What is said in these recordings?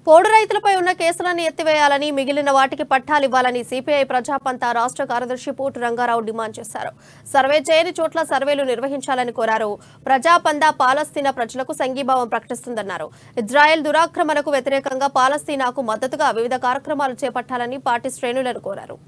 పోడు రైతులపై ఉన్న కేసులను ఎత్తివేయాలని మిగిలిన వాటికి పట్టాలివ్వాలని సిపిఐ ప్రజాపంత రాష్ట్ర కార్యదర్శి పోటు రంగారావు డిమాండ్ చేశారు సర్వే చేయని చోట్ల సర్వేలు నిర్వహించాలని కోరారు ప్రజాపంద పాలస్తీనా ప్రజలకు సంఘీభావం ప్రకటిస్తుందన్నారు ఇజ్రాయెల్ దురాక్రమణకు వ్యతిరేకంగా పాలస్తీనాకు మద్దతుగా వివిధ కార్యక్రమాలు చేపట్టాలని పార్టీ శ్రేణులను కోరారు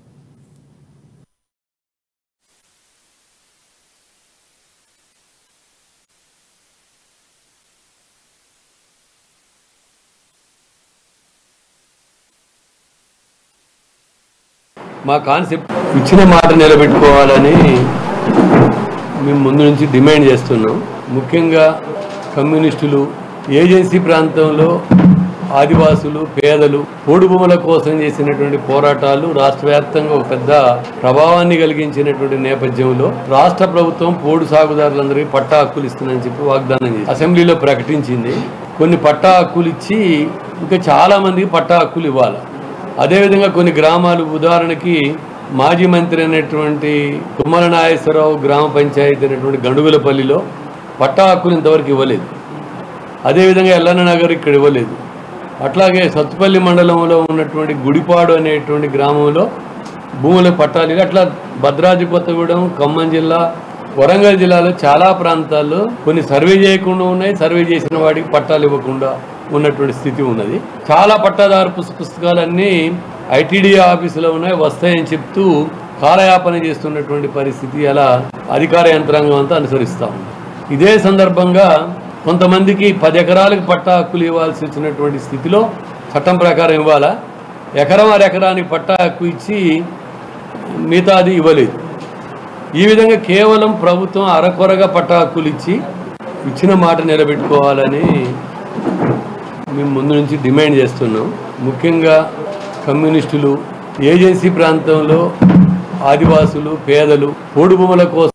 మా కాన్సెప్ట్ ఇచ్చిన మాట నిలబెట్టుకోవాలని మేము ముందు నుంచి డిమాండ్ చేస్తున్నాం ముఖ్యంగా కమ్యూనిస్టులు ఏజెన్సీ ప్రాంతంలో ఆదివాసులు పేదలు పోడు భూముల కోసం చేసినటువంటి పోరాటాలు రాష్ట్ర వ్యాప్తంగా ఒక పెద్ద ప్రభావాన్ని కలిగించినటువంటి నేపథ్యంలో రాష్ట్ర ప్రభుత్వం పోడు సాగుదారులందరికీ పట్టా హక్కులు ఇస్తుందని చెప్పి వాగ్దానం చేసి అసెంబ్లీలో ప్రకటించింది కొన్ని పట్టా హక్కులు ఇచ్చి ఇంకా చాలా మందికి పట్టా హక్కులు ఇవ్వాలి అదేవిధంగా కొన్ని గ్రామాలు ఉదాహరణకి మాజీ మంత్రి అయినటువంటి తుమ్మల నాగేశ్వరరావు గ్రామ పంచాయతీ అయినటువంటి గండుగులపల్లిలో పట్టా హక్కులు ఇంతవరకు ఇవ్వలేదు అదేవిధంగా ఎల్లన్న నగర్ ఇక్కడ ఇవ్వలేదు అట్లాగే సత్తుపల్లి మండలంలో ఉన్నటువంటి గుడిపాడు అనేటువంటి గ్రామంలో భూముల పట్టాలు ఇవి. అట్లా భద్రాద్రి కొత్తగూడెం ఖమ్మం జిల్లా వరంగల్ జిల్లాలో చాలా ప్రాంతాల్లో కొన్ని సర్వే చేయకుండా ఉన్నాయి సర్వే చేసిన వాడికి పట్టాలు ఇవ్వకుండా ఉన్నటువంటి స్థితి ఉన్నది చాలా పట్టాదారు పుస్తక పుస్తకాలన్నీ ఐటీడీ ఆఫీసులో ఉన్నాయి వస్తాయని చెప్తూ కాలయాపన చేస్తున్నటువంటి పరిస్థితి అలా అధికార యంత్రాంగం అంతా అనుసరిస్తూ ఉంది ఇదే సందర్భంగా కొంతమందికి పది ఎకరాలకు పట్టా హక్కులు ఇవ్వాల్సి వచ్చినటువంటి స్థితిలో చట్టం ప్రకారం ఇవ్వాలా ఎకరం అర ఎకరానికి పట్టా హక్కు ఇచ్చి మిగతాది ఇవ్వలేదు ఈ విధంగా కేవలం ప్రభుత్వం అరకొరగా పట్టా హక్కులు ఇచ్చి ఇచ్చిన మాట నిలబెట్టుకోవాలని మేము ముందు నుంచి డిమాండ్ చేస్తున్నాం ముఖ్యంగా కమ్యూనిస్టులు ఏజెన్సీ ప్రాంతంలో ఆదివాసులు పేదలు పోడు భూముల కోసం